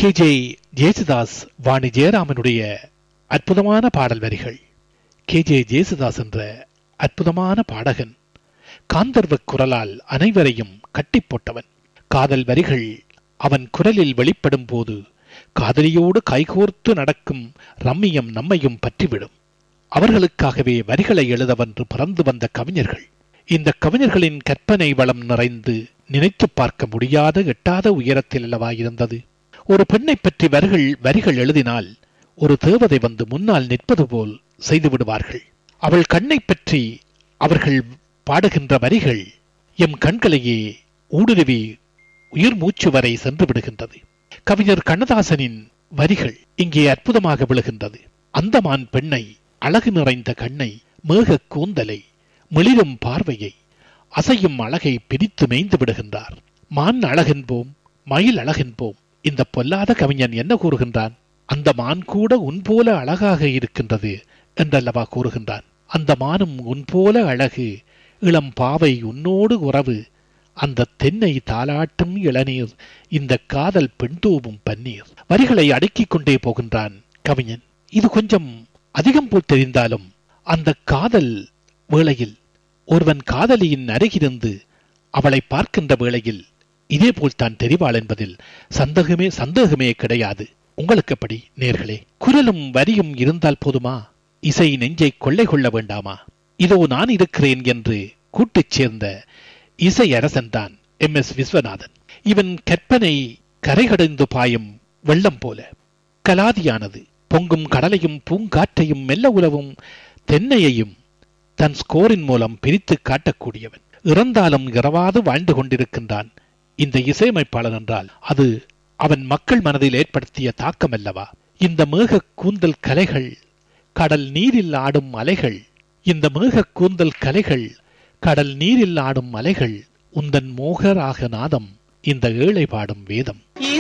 K J Jesudas Vani ஜெயராமனுடைய அற்புதமான பாடல் வரிகள் கே ஜே ஜேசுதாஸ் என்ற அற்புதமான பாடகன் காந்தர்வ குரலால் அனைவரையும் கட்டி போட்டவன் காதல் வரிகள் அவன் குரலில் வெளிப்படும் போது காதலியோடு கைகோர்த்து நடக்கும் ரம்மியம் நம்மையும் பற்றிவிடும் அவர்களுக்காகவே வரிகளை எழுதவென்று பறந்து வந்த கவிஞர்கள் இந்த கவிஞர்களின் கற்பனை வளம் நிறைந்து நினைத்து பார்க்க முடியாத எட்டாத உயரத்தில் அல்லவா இருந்தது ஒரு பெண்ணை பற்றி வரிகள் வரிகள் எழுதினால் ஒரு தேவதை வந்து முன்னால் நிற்பது போல் செய்து விடுவார்கள் அவள் கண்ணை பற்றி அவர்கள் பாடுகின்ற வரிகள் எம் கண்களையே ஊடுருவி உயிர் மூச்சு வரை சென்று விடுகின்றது கவிஞர் கண்ணதாசனின் வரிகள் இங்கே அற்புதமாக விழுகின்றது அந்தமான் பெண்ணை அழகு நிறைந்த கண்ணை மேக கூந்தலை மிளிரும் பார்வையை அசையும் அழகை பிரித்து மேய்ந்து விடுகின்றார் மான் அழகென்போம் மயில் அழகென்போம் இந்த பொல்லாத கவிஞன் என்ன கூறுகின்றான் அந்த மான் கூட உன் போல அழகாக இருக்கின்றது என்றல்லவா கூறுகின்றான் அந்த மானும் உன் போல அழகு இளம் பாவை உன்னோடு உறவு அந்த தென்னை தாலாட்டும் இளநீர் இந்த காதல் பெண் தூவும் பன்னீர் வரிகளை அடுக்கிக் கொண்டே போகின்றான் கவிஞன் இது கொஞ்சம் அதிகம் போல் தெரிந்தாலும் அந்த காதல் வேளையில் ஒருவன் காதலியின் அருகிருந்து அவளை பார்க்கின்ற வேளையில் இதே போல் தான் தெரிவாள் என்பதில் சந்தேகமே சந்தேகமே கிடையாது உங்களுக்கு எப்படி நேர்களே குரலும் வரியும் இருந்தால் போதுமா இசை நெஞ்சை கொள்ளை கொள்ள வேண்டாமா இதோ நான் இருக்கிறேன் என்று கூட்டுச் சேர்ந்த இசை அரசன்தான் எம் எஸ் விஸ்வநாதன் இவன் கற்பனை கரைகடைந்து பாயும் வெள்ளம் போல கலாதியானது பொங்கும் கடலையும் பூங்காற்றையும் மெல்ல உலவும் தென்னையையும் தன் ஸ்கோரின் மூலம் பிரித்து காட்டக்கூடியவன் இறந்தாலும் இரவாது வாழ்ந்து கொண்டிருக்கின்றான் இந்த இசையமைப்பாளன் என்றால் அது அவன் மக்கள் மனதில் ஏற்படுத்திய தாக்கம் அல்லவா இந்த மேக கூந்தல் கலைகள் கடல் நீரில் ஆடும் அலைகள் இந்த மேக கூந்தல் கலைகள் கடல் நீரில் ஆடும் அலைகள் உந்தன் மோகராக நாதம் இந்த ஏழை பாடும் வேதம்